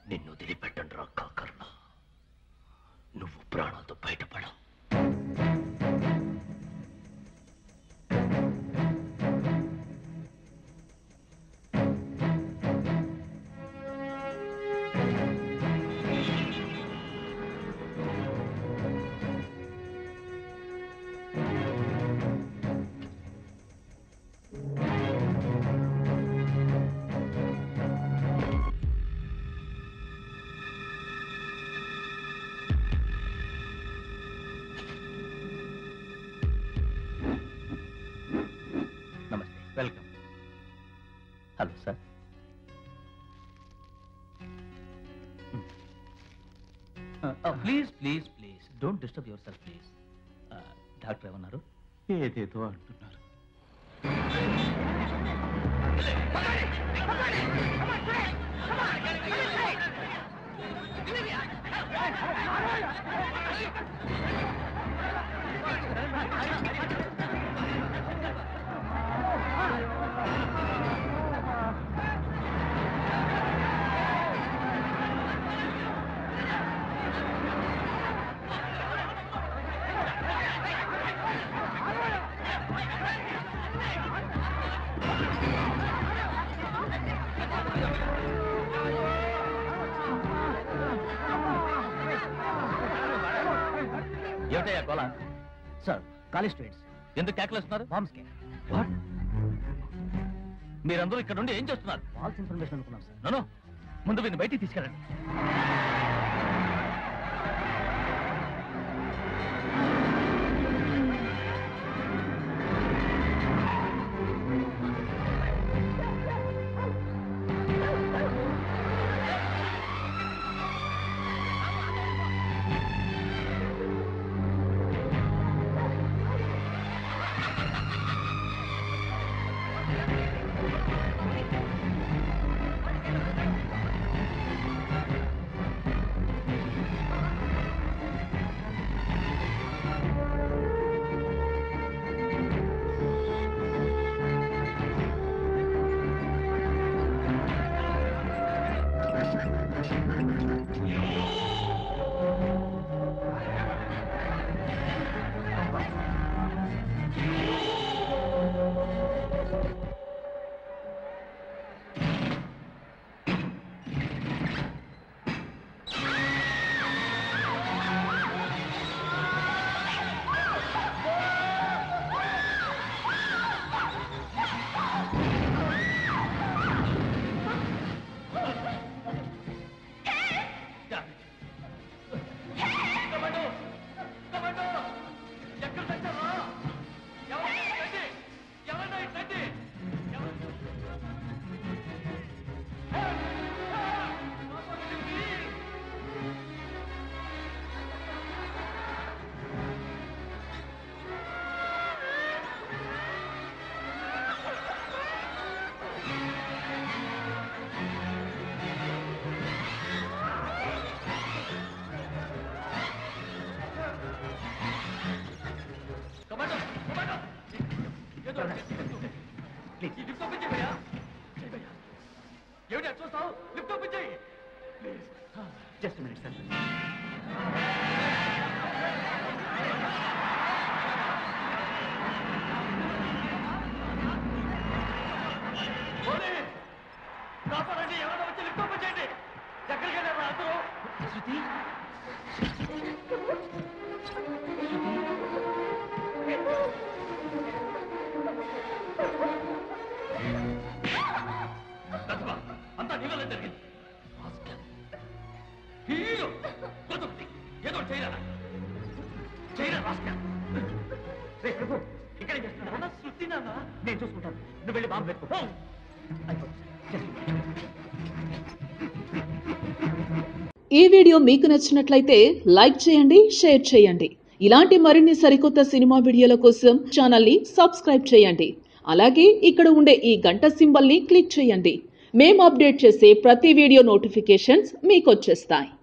నిన్ను వదిలిపెట్టండి రా కాకర్ణ నువ్వు ప్రాణాలతో బయటపడవు నమస్తే welcome hello sir please please please don't disturb yourself please doctor ఏమన్నారు ఏదేదో అంటున్నారు ఏమిటయ్యా గోళ సార్ కాలేజ్ స్టూడెంట్స్ ఎందుకు కేకలేస్తున్నారు బాంబ్స్ కే వాట్ మీరందరూ ఇక్కడ నుండి ఏం చేస్తున్నారు ఫాల్స్ ఇన్ఫర్మేషన్ అనుకున్నాం సార్ నో ముందు వీరిని బయటికి తీసుకెళ్ళండి ఏమిటి చూస్తావు లిఫ్ట్ ఓపెన్ చేయి జస్ట్ మినిట్ సార్ కాపాడండి ఎవరో వచ్చి లిఫ్ట్ ఓపెన్ చేయండి ఎక్కడికి వెళ్ళారు అందరూ శృతి ప్రతిభ అంతా నీ వల్ల జరిగింది రాస్కెల్. హీరో కుదుర్తి ఏదో చేయరా చేయరా రాస్కెల్. రే ప్రభు ఇక్కడ చేస్తున్నా శృతి నాన్న నేను చూసుకుంటాను నువ్వు వెళ్ళి బాంబు పెట్టుకో అయిపోతుంది Just a minute. ఈ వీడియో మీకు నచ్చినట్లయితే లైక్ చేయండి షేర్ చేయండి ఇలాంటి మరిన్ని సరికొత్త సినిమా వీడియోల కోసం ఛానల్ని సబ్స్క్రైబ్ చేయండి అలాగే ఇక్కడ ఉండే ఈ గంట సింబల్ని క్లిక్ చేయండి మేము అప్డేట్ చేసే ప్రతి వీడియో నోటిఫికేషన్స్ మీకు వచ్చేస్తాయి